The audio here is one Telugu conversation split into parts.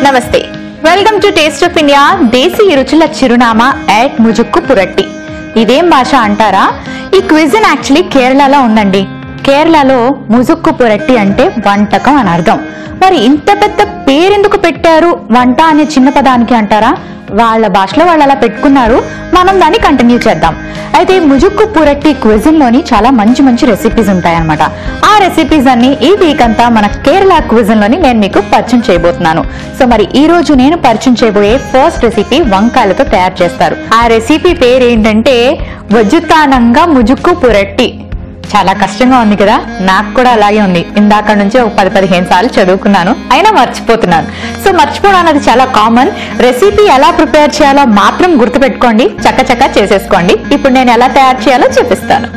నమస్తే welcome to taste of India దేశీ రుచుల చిరునామా యాట్ ముజుక్కు పురట్టి ఇదేం భాష అంటారా ఈ క్విజన్ యాక్చువల్లీ కేరళలో ఉందండి కేరళలో ముజుక్కు పురట్టి అంటే వంటకం అని అర్థం మరి ఇంత పెద్ద పేరెందుకు పెట్టారు వంట అనే చిన్న పదానికి అంటారా వాళ్ళ భాషలో వాళ్ళు అలా పెట్టుకున్నారు మనం దాన్ని కంటిన్యూ చేద్దాం అయితే ముజుక్కు పురట్టి క్విజన్ లోని చాలా మంచి మంచి రెసిపీస్ ఉంటాయన్నమాట ఆ రెసిపీస్ అన్ని ఈ వీక్ అంతా మన కేరళ క్విజన్ లోని నేను మీకు పరిచయం చేయబోతున్నాను సో మరి ఈ రోజు నేను పరిచయం చేయబోయే ఫస్ట్ రెసిపీ వంకాయలతో తయారు చేస్తారు ఆ రెసిపీ పేరు ఏంటంటే వజుతానంగా ముజుక్కు పురట్టి చాలా కష్టంగా ఉంది కదా నాకు కూడా అలాగే ఉంది ఇందాక నుంచి ఒక పది పదిహేను సార్లు చదువుకున్నాను అయినా మర్చిపోతున్నాను సో మర్చిపోవడం అనేది చాలా కామన్ రెసిపీ ఎలా ప్రిపేర్ చేయాలో మాత్రం గుర్తుపెట్టుకోండి చక్క చక్క చేసేసుకోండి ఇప్పుడు నేను ఎలా తయారు చేయాలో చూపిస్తాను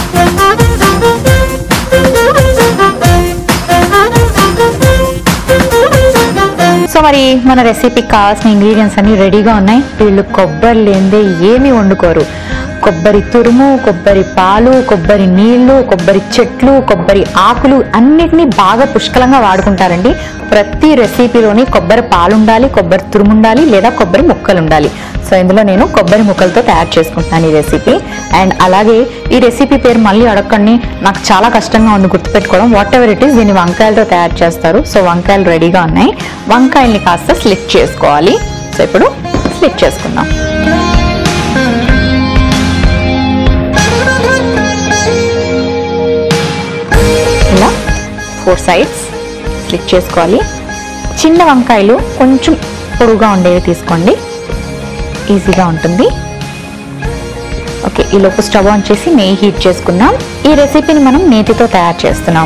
సో మరి మన రెసిపీకి కావాల్సిన ఇంగ్రీడియంట్స్ అన్ని రెడీగా ఉన్నాయి వీళ్ళు కొబ్బరి లేనిదే ఏమీ వండుకోరు కొబ్బరి తురుము కొబ్బరి పాలు కొబ్బరి నీళ్లు కొబ్బరి చెట్లు కొబ్బరి ఆకులు అన్నిటినీ బాగా పుష్కలంగా వాడుకుంటారండి ప్రతి రెసిపీలోని కొబ్బరి పాలు ఉండాలి కొబ్బరి తురుము ఉండాలి లేదా కొబ్బరి ముక్కలు ఉండాలి సో ఇందులో నేను కొబ్బరి ముక్కలతో తయారు చేసుకుంటున్నాను ఈ రెసిపీ అండ్ అలాగే ఈ రెసిపీ పేరు మళ్ళీ అడగండి నాకు చాలా కష్టంగా ఉంది గుర్తుపెట్టుకోవడం వాట్ ఎవర్ ఇట్ ఈస్ దీన్ని వంకాయలతో తయారు చేస్తారు సో వంకాయలు రెడీగా ఉన్నాయి వంకాయల్ని కాస్త స్లిట్ చేసుకోవాలి సో ఇప్పుడు స్లిట్ చేసుకుందాం ఇలా ఫోర్ సైడ్స్ స్లిట్ చేసుకోవాలి చిన్న వంకాయలు కొంచెం పొడుగా ఉండేవి తీసుకోండి ఈజీగా ఉంటుంది ఓకే ఈ లోపు స్టవ్ ఆన్ చేసి నెయ్యి హీట్ చేసుకుందాం ఈ రెసిపీని మనం నేతితో తయారు చేస్తున్నాం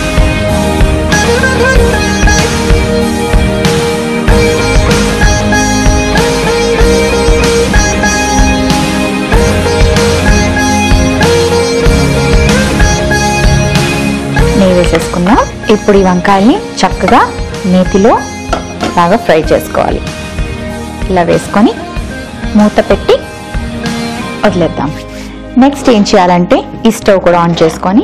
నెయ్యి వేసేసుకుందాం ఇప్పుడు ఈ వంకాయల్ని చక్కగా నేతిలో బాగా ఫ్రై చేసుకోవాలి ఇలా వేసుకొని మూత పెట్టి వదిలేద్దాం నెక్స్ట్ ఏం చేయాలంటే ఈ స్టవ్ కూడా ఆన్ చేసుకొని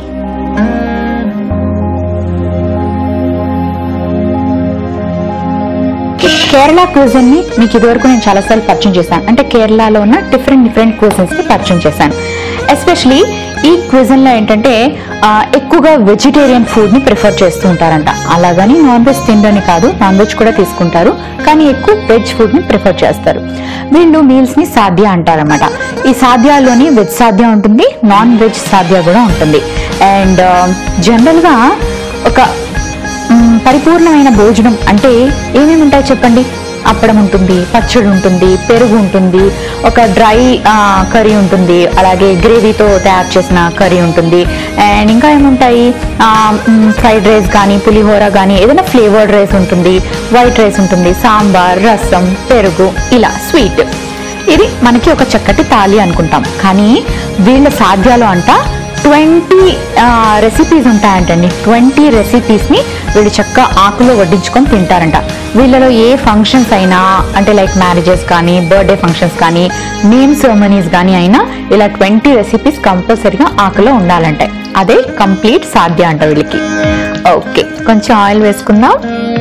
కేరళ క్యూజన్ ని మీకు ఇదివరకు నేను చాలాసార్లు పరిచయం చేశాను అంటే కేరళలో ఉన్న డిఫరెంట్ డిఫరెంట్ క్యూజన్స్ ని పరిచయం చేశాను ఎస్పెషలీ ఈ క్విజన్ లో ఏంటంటే ఆ, ఎక్కువగా వెజిటేరియన్ ఫుడ్ ని ప్రిఫర్ చేస్తూ ఉంటారంట అలాగని నాన్ వెజ్ తినడని కాదు నాన్ వెజ్ కూడా తీసుకుంటారు కానీ ఎక్కువ వెజ్ ఫుడ్ ని ప్రిఫర్ చేస్తారు వీళ్ళు మీల్స్ ని సాధ్య అంటారన్నమాట ఈ సాధ్యాల్లోని వెజ్ సాధ్య ఉంటుంది నాన్ వెజ్ సాధ్య కూడా ఉంటుంది అండ్ జనరల్ గా ఒక మ్మ్, పరిపూర్ణమైన భోజనం అంటే ఏమేమి ఉంటాయి చెప్పండి అప్పడం ఉంటుంది పచ్చడి ఉంటుంది పెరుగు ఉంటుంది ఒక డ్రై కర్రీ ఉంటుంది అలాగే గ్రేవీతో తయారు చేసిన కర్రీ ఉంటుంది అండ్ ఇంకా ఏముంటాయి ఫ్రైడ్ రైస్ కానీ పులిహోర కానీ ఏదైనా ఫ్లేవర్డ్ రైస్ ఉంటుంది వైట్ రైస్ ఉంటుంది సాంబార్ రసం పెరుగు ఇలా స్వీట్ ఇది మనకి ఒక చక్కటి తాలి అనుకుంటాం కానీ వీళ్ళ సాధ్యాలు అంట ట్వంటీ రెసిపీస్ ఉంటాయంటండి ట్వంటీ రెసిపీస్ని వీళ్ళు చక్కగా ఆకులో వడ్డించుకొని తింటారంట వీళ్ళలో ఏ ఫంక్షన్స్ అయినా అంటే లైక్ మ్యారేజెస్ కానీ బర్త్డే ఫంక్షన్స్ కానీ నేమ్ సెరమనీస్ కానీ అయినా ఇలా ట్వంటీ రెసిపీస్ కంపల్సరీగా ఆకులో ఉండాలంటే అదే కంప్లీట్ సాధ్య అంట వీళ్ళకి ఓకే కొంచెం ఆయిల్ వేసుకుందాం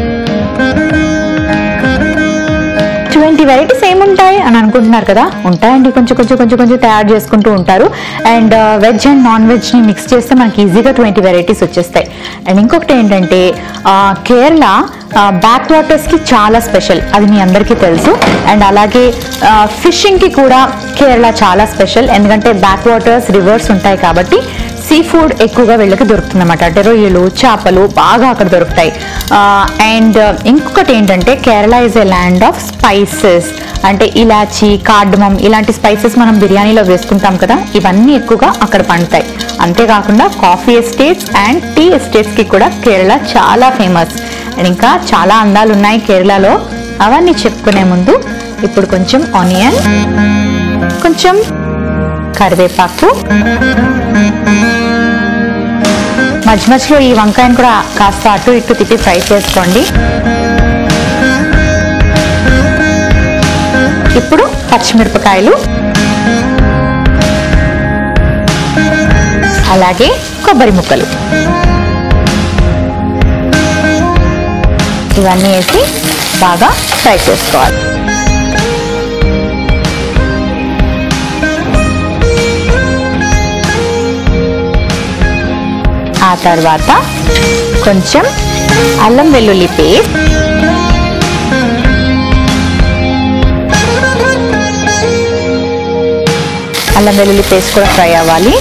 ట్వంటీ వెరైటీస్ ఏముంటాయి అని అనుకుంటున్నారు కదా ఉంటాయండి కొంచెం కొంచెం కొంచెం కొంచెం తయారు చేసుకుంటూ ఉంటారు అండ్ వెజ్ అండ్ నాన్ వెజ్ని మిక్స్ చేస్తే మనకి ఈజీగా ట్వంటీ వెరైటీస్ వచ్చేస్తాయి అండ్ ఇంకొకటి ఏంటంటే ఆ, కేరళ బ్యాక్ వాటర్స్కి చాలా స్పెషల్ అది మీ అందరికీ తెలుసు అండ్ అలాగే ఫిషింగ్కి కూడా కేరళ చాలా స్పెషల్ ఎందుకంటే బ్యాక్ వాటర్స్ రివర్స్ ఉంటాయి కాబట్టి సీ ఫుడ్ ఎక్కువగా వీళ్ళకి దొరుకుతుంది అనమాట అంటే రొయ్యలు చేపలు బాగా అక్కడ దొరుకుతాయి అండ్ ఇంకొకటి ఏంటంటే Kerala is a land of spices అంటే ఇలాచి కార్డమం ఇలాంటి స్పైసెస్ మనం బిర్యానీలో వేసుకుంటాం కదా ఇవన్నీ ఎక్కువగా అక్కడ పండుతాయి అంతేకాకుండా కాఫీ ఎస్టేట్స్ అండ్ టీ ఎస్టేట్స్కి కూడా కేరళ చాలా ఫేమస్ అండ్ ఇంకా చాలా అందాలు ఉన్నాయి కేరళలో అవన్నీ చెప్పుకునే ముందు ఇప్పుడు కొంచెం ఆనియన్ కొంచెం కరివేపాకు మధ్య మధ్యలో ఈ వంకాయను కూడా కాస్త అటు ఇటు తిప్పి ఫ్రై చేసుకోండి ఇప్పుడు పచ్చిమిరపకాయలు అలాగే కొబ్బరి ముక్కలు ఇవన్నీ వేసి బాగా ఫ్రై చేసుకోవాలి ఆ తర్వాత కొంచెం అల్లం వెల్లుల్లి పేస్ట్ అల్లం వెల్లుల్లి పేస్ట్ కూడా ఫ్రై అవ్వాలి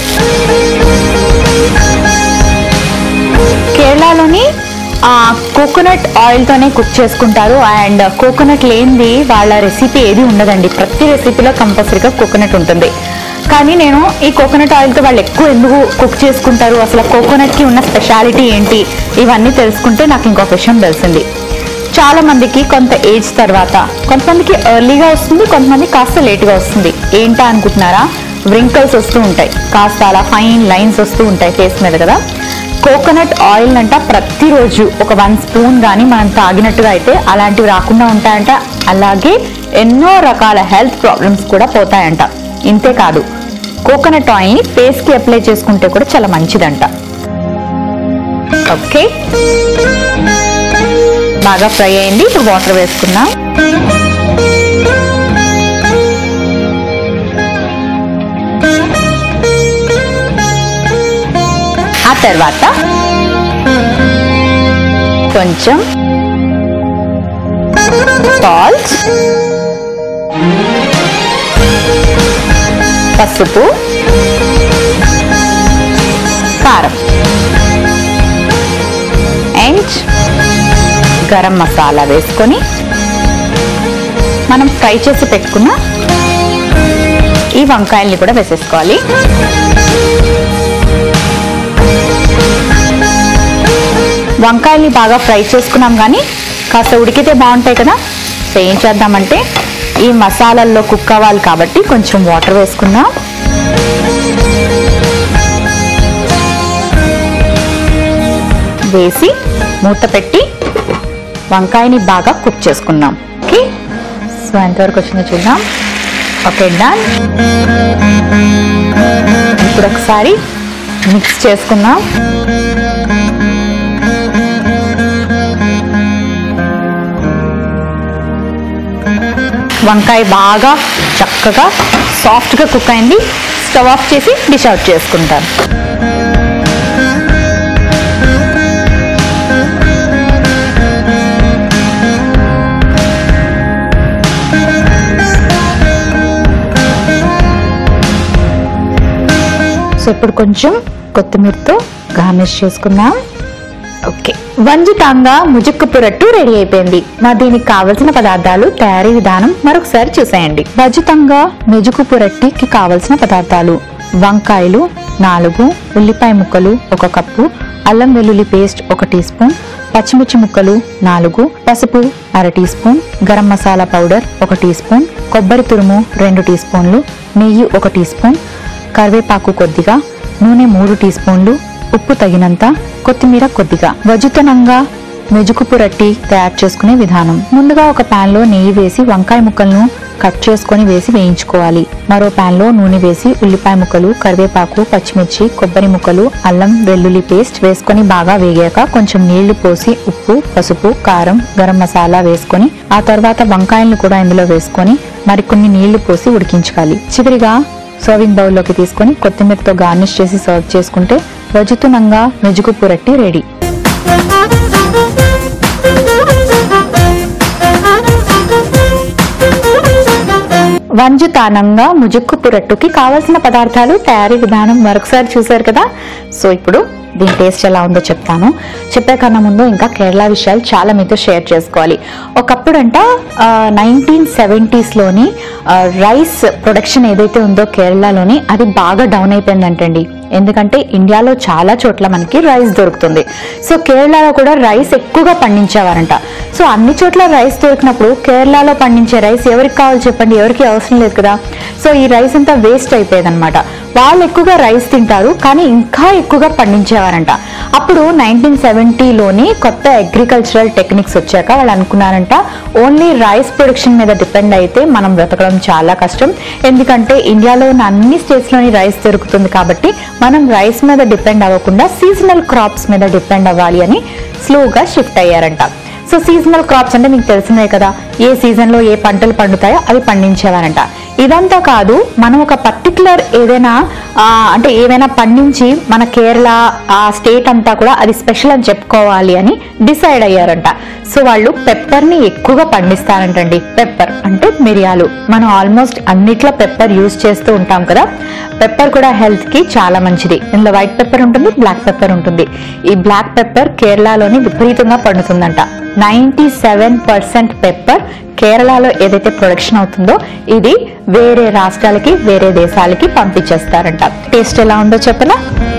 కేరళలోని కోకోనట్ ఆయిల్తోనే కుక్ చేసుకుంటారు అండ్ కోకోనట్ లేనిది వాళ్ళ రెసిపీ ఏది ఉండదండి ప్రతి రెసిపీలో కంపల్సరీగా కోకోనట్ ఉంటుంది కానీ నేను ఈ కోకోనట్ ఆయిల్తో వాళ్ళు ఎక్కువ ఎందుకు కుక్ చేసుకుంటారు అసలు కోకోనట్కి ఉన్న స్పెషాలిటీ ఏంటి ఇవన్నీ తెలుసుకుంటే నాకు ఇంకొక విషయం తెలిసింది చాలా మందికి కొంత ఏజ్ తర్వాత కొంతమందికి ఎర్లీగా వస్తుంది కొంతమంది కాస్త లేట్గా వస్తుంది ఏంటా అనుకుంటున్నారా వ్రింకల్స్ వస్తూ ఉంటాయి కాస్త అలా ఫైన్ లైన్స్ వస్తూ ఉంటాయి ఫేస్ మీద కదా కోకోనట్ ఆయిల్ అంట ప్రతిరోజు ఒక వన్ స్పూన్ కానీ మనం తాగినట్టుగా అయితే అలాంటివి రాకుండా ఉంటాయంట అలాగే ఎన్నో రకాల హెల్త్ ప్రాబ్లమ్స్ కూడా పోతాయంట ఇంతే కాదు కోకోనట్ ఆయిల్ని ఫేస్కి అప్లై చేసుకుంటే కూడా చాలా మంచిదంట ఓకే బాగా ఫ్రై అయింది ఇప్పుడు వాటర్ వేసుకున్నాం ఆ తర్వాత కొంచెం సాల్ట్ పసుపు కారం అండ్ గరం మసాలా వేసుకొని మనం ఫ్రై చేసి పెట్టుకున్న ఈ వంకాయల్ని కూడా వేసేసుకోవాలి వంకాయల్ని బాగా ఫ్రై చేసుకున్నాం కానీ కాస్త ఉడికితే బాగుంటాయి కదా సో ఏం చేద్దామంటే ఈ మసాలాల్లో కుక్ అవ్వాలి కాబట్టి కొంచెం వాటర్ వేసుకుందాం వేసి మూత పెట్టి వంకాయని బాగా కుక్ చేసుకుందాం ఓకే సో ఎంతవరకు వచ్చిందో చూద్దాం ఓకే డన్ ఇప్పుడు ఒకసారి మిక్స్ చేసుకుందాం వంకాయ బాగా చక్కగా సాఫ్ట్గా కుక్ అయింది స్టవ్ ఆఫ్ చేసి డిష్ అవుట్ చేసుకుంటాను సో ఇప్పుడు కొంచెం కొత్తిమీరతో గార్నిష్ చేసుకుందాం ఓకే వంజితాంగా ముజుక్కు పురట్టు రెడీ అయిపోయింది నా దీనికి కావలసిన పదార్థాలు తయారీ విధానం మరొకసారి చూసేయండి వజితంగా మెజుకు పురట్టికి కావలసిన పదార్థాలు వంకాయలు నాలుగు ఉల్లిపాయ ముక్కలు ఒక కప్పు అల్లం వెల్లుల్లి పేస్ట్ ఒక టీ స్పూన్ పచ్చిమిర్చి ముక్కలు నాలుగు పసుపు అర teaspoon garam masala powder ఒక టీ స్పూన్ కొబ్బరి తురుము రెండు టీ స్పూన్లు నెయ్యి ఒక టీ స్పూన్ కరివేపాకు కొద్దిగా నూనె మూడు టీ స్పూన్లు ఉప్పు తగినంత కొత్తిమీర కొద్దిగా వజుతనంగా మెజుకుపు రట్టి తయారు చేసుకునే విధానం ముందుగా ఒక పాన్ లో నెయ్యి వేసి వంకాయ ముక్కలను కట్ చేసుకొని వేసి వేయించుకోవాలి మరో పాన్ లో నూనె వేసి ఉల్లిపాయ ముక్కలు కరివేపాకు పచ్చిమిర్చి కొబ్బరి ముక్కలు అల్లం వెల్లుల్లి పేస్ట్ వేసుకొని బాగా వేగాక కొంచెం నీళ్లు పోసి ఉప్పు పసుపు కారం గరం మసాలా వేసుకొని ఆ తర్వాత వంకాయలను కూడా ఇందులో వేసుకొని మరికొన్ని నీళ్లు పోసి ఉడికించుకోవాలి చివరిగా సర్వింగ్ బౌల్లోకి తీసుకొని కొత్తిమీరతో గార్నిష్ చేసి సర్వ్ చేసుకుంటే రజుతునంగా మెజుకు పురట్టి రెడీ వంజుతానంగా ముజుక్కు పురట్టుకి కావలసిన పదార్థాలు తయారీ విధానం మరొకసారి చూశారు కదా సో ఇప్పుడు దీని టేస్ట్ ఎలా ఉందో చెప్తాను చెప్పే కన్నా ముందు ఇంకా కేరళ విషయాలు చాలా మీతో షేర్ చేసుకోవాలి ఒకప్పుడంట నైన్టీన్ సెవెంటీస్లోని రైస్ ప్రొడక్షన్ ఏదైతే ఉందో కేరళలోని అది బాగా డౌన్ అయిపోయిందంటండి ఎందుకంటే ఇండియాలో చాలా చోట్ల మనకి రైస్ దొరుకుతుంది సో కేరళలో కూడా రైస్ ఎక్కువగా పండించేవారంట సో అన్ని చోట్ల రైస్ దొరికినప్పుడు కేరళలో పండించే రైస్ ఎవరికి కావాలి చెప్పండి ఎవరికి అవసరం లేదు కదా సో ఈ రైస్ అంతా వేస్ట్ అయిపోయేది అనమాట వాళ్ళు ఎక్కువగా రైస్ తింటారు కానీ ఇంకా ఎక్కువగా పండించేవారంట అప్పుడు నైన్టీన్ సెవెంటీలోని కొత్త అగ్రికల్చరల్ టెక్నిక్స్ వచ్చాక వాళ్ళు అనుకున్నారంట ఓన్లీ రైస్ ప్రొడక్షన్ మీద డిపెండ్ అయితే మనం బ్రతకడం చాలా కష్టం ఎందుకంటే ఇండియాలో ఉన్న అన్ని స్టేట్స్లోని రైస్ దొరుకుతుంది కాబట్టి మనం రైస్ మీద డిపెండ్ అవ్వకుండా సీజనల్ క్రాప్స్ మీద డిపెండ్ అవ్వాలి అని స్లోగా షిఫ్ట్ అయ్యారంట సో సీజనల్ క్రాప్స్ అంటే మీకు తెలిసినవి కదా ఏ సీజన్ లో ఏ పంటలు పండుతాయో అవి పండించేవారంట ఇదంతా కాదు మనం ఒక పర్టికులర్ ఏదైనా ఆ, అంటే ఏదైనా పండించి మన కేరళ ఆ స్టేట్ అంతా కూడా అది స్పెషల్ అని చెప్పుకోవాలి అని డిసైడ్ అయ్యారంట సో వాళ్ళు పెప్పర్ ని ఎక్కువగా పండిస్తారంటండి పెప్పర్ అంటే మిరియాలు మనం ఆల్మోస్ట్ అన్నిట్లో పెప్పర్ యూజ్ చేస్తూ ఉంటాం కదా పెప్పర్ కూడా హెల్త్ కి చాలా మంచిది ఇందులో వైట్ పెప్పర్ ఉంటుంది బ్లాక్ పెప్పర్ ఉంటుంది ఈ బ్లాక్ పెప్పర్ కేరళలోని విపరీతంగా పండుతుందంట నైంటీ సెవెన్ పర్సెంట్ పెప్పర్ కేరళలో ఏదైతే ప్రొడక్షన్ అవుతుందో ఇది వేరే రాష్ట్రాలకి వేరే దేశాలకి పంపించేస్తారంట టేస్ట్ ఎలా ఉందో చెప్పనా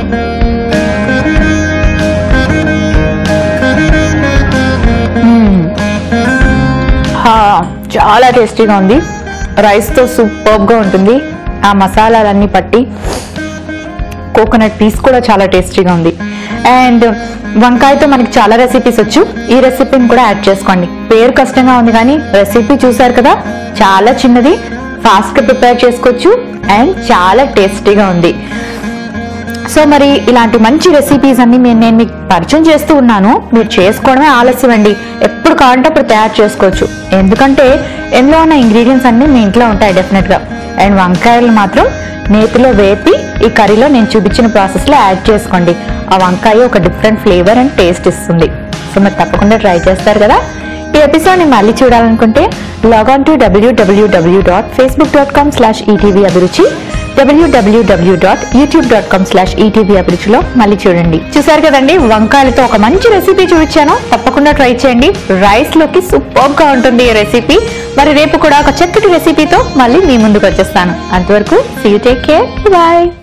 మ్మ్. హా, చాలా టేస్టీగా ఉంది రైస్తో సూపర్గా ఉంటుంది ఆ మసాలాలన్నీ పట్టి కోకోనట్ పీస్ కూడా చాలా టేస్టీగా ఉంది అండ్ వంకాయతో మనకి చాలా రెసిపీస్ వచ్చు ఈ రెసిపీని కూడా యాడ్ చేసుకోండి పేరు కష్టంగా ఉంది కానీ రెసిపీ చూసారు కదా చాలా చిన్నది ఫాస్ట్ గా ప్రిపేర్ చేసుకోవచ్చు అండ్ చాలా టేస్టీగా ఉంది సో మరి ఇలాంటి మంచి రెసిపీస్ అన్ని నేను నేను మీకు పరిచయం చేస్తూ ఉన్నాను మీరు చేసుకోవడమే ఆలస్యం అండి ఎప్పుడు కావాలంటే అప్పుడు తయారు చేసుకోవచ్చు ఎందుకంటే ఎందులో ఉన్న ఇంగ్రీడియంట్స్ అన్ని మీ ఇంట్లో ఉంటాయి డెఫినెట్ గా అండ్ వంకాయలు మాత్రం నేతిలో వేపి ఈ కర్రీలో నేను చూపించిన ప్రాసెస్ లో యాడ్ చేసుకోండి ఆ వంకాయ ఒక డిఫరెంట్ ఫ్లేవర్ అండ్ టేస్ట్ ఇస్తుంది సో మరి తప్పకుండా ట్రై చేస్తారు కదా ఈ ఎపిసోడ్ ని మళ్ళీ చూడాలనుకుంటే log on to WWW dot Facebook dot com slash ETV Abhiruchi WWW dot YouTube dot com slash ETV అభిరుచిలో మళ్ళీ చూడండి చూసారు కదండి వంకాయలతో ఒక మంచి రెసిపీ చూపించాను తప్పకుండా ట్రై చేయండి రైస్ లోకి సూపర్ గా ఉంటుంది ఈ రెసిపీ మరి రేపు కూడా ఒక చక్కటి రెసిపీతో మళ్ళీ మీ ముందుకు వచ్చేస్తాను అంతవరకు సీ టేక్ కేర్ బాయ్